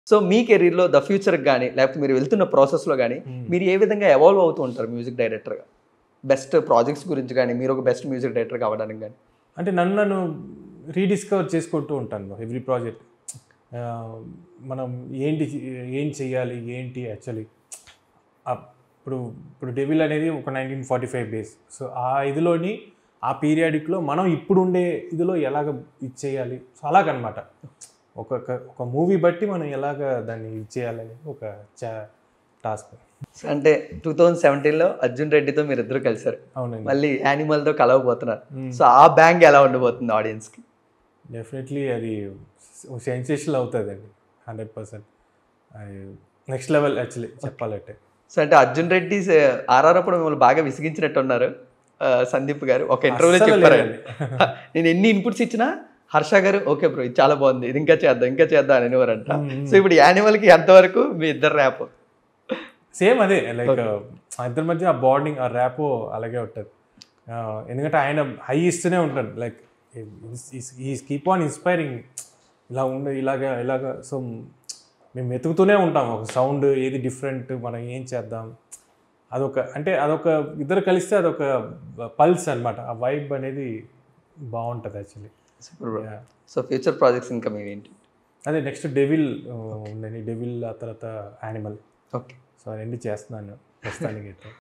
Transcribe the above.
So మీ కెరీర్లో the ఫ్యూచర్కి కానీ లేకపోతే మీరు వెళ్తున్న ప్రాసెస్లో కానీ మీరు ఏ విధంగా ఎవాల్వ్ అవుతూ ఉంటారు మ్యూజిక్ డైరెక్టర్గా బెస్ట్ ప్రాజెక్ట్స్ గురించి కానీ మీరు ఒక బెస్ట్ మ్యూజిక్ డైరెక్టర్ కావడానికి కానీ అంటే నన్ను నన్ను రీడిస్కవర్ చేసుకుంటూ ఉంటాను ఎవ్రీ ప్రాజెక్ట్ మనం ఏంటి ఏం చెయ్యాలి ఏంటి యాక్చువల్లీ ఇప్పుడు ఇప్పుడు డెవిల్ అనేది ఒక nineteen forty five base so ఆ ఇదిలోని ఆ పీరియాడిక్లో మనం ఇప్పుడు ఉండే ఇదిలో ఎలాగ ఇది చేయాలి సో అలాగనమాట ఒక ఒక మూవీ బట్టి మనం ఎలాగ దాన్ని ఇది చేయాలని ఒక చా టాస్క్ అంటే టూ థౌజండ్ సెవెంటీన్లో అర్జున్ రెడ్డితో మీరు ఇద్దరు కలిసారు అవునండి మళ్ళీ యానిమల్తో కలవబోతున్నారు సో ఆ బ్యాంక్ ఎలా ఉండబోతుంది ఆడియన్స్కి డెఫినెట్లీ అది సెన్సేషనల్ అవుతుందండి hundred percent next level actually చెప్పాలంటే సో అంటే అర్జున్ రెడ్డి ఆర్ఆర్ అప్పుడు మిమ్మల్ని బాగా విసిగించినట్టున్నారు ఆ, సందీప్ గారు ఒక ఇంటర్వ్యూలో అస్సలు చెప్పారు లేదండి. నేను ఎన్ని ఇన్పుట్స్ ఇచ్చినా హర్ష గారు ఓకే బ్రో ఇది చాలా బాగుంది ఇది ఇంకా చేద్దాం ఇంకా చేద్దాం అని అనేవారంట సో ఇప్పుడు యానిమల్కి ఎంతవరకు మీ ఇద్దరు ర్యాప్ సేమ్ అదే లైక్ ఇద్దరి మధ్య ఆ బాండింగ్ ఆ ర్యాపో అలాగే ఉంటుంది ఆ, ఎందుకంటే ఆయన హై ఇస్తూనే ఉంటాడు లైక్ ఈ కీప్ ఆన్ ఇన్స్పైరింగ్ ఇలా ఉండే ఇలాగా ఇలాగా సో మేము వెతుకుతూనే ఉంటాం ఒక సౌండ్ ఏది డిఫరెంట్ మనం ఏం చేద్దాం అదొక అంటే అదొక ఇద్దరు కలిస్తే అదొక పల్స్ అన్నమాట ఆ వైబ్ అనేది బాగుంటుంది యాక్చువల్లీ సో ఫ్యూచర్ ప్రాజెక్ట్స్ ఇంకా మీరు ఏంటి అదే నెక్స్ట్ డెవిల్ ఉందండి డెవిల్ ఆ తర్వాత యానిమల్ ఓకే సో రెండు చేస్తున్నాను ప్రస్తుతానికి అయితే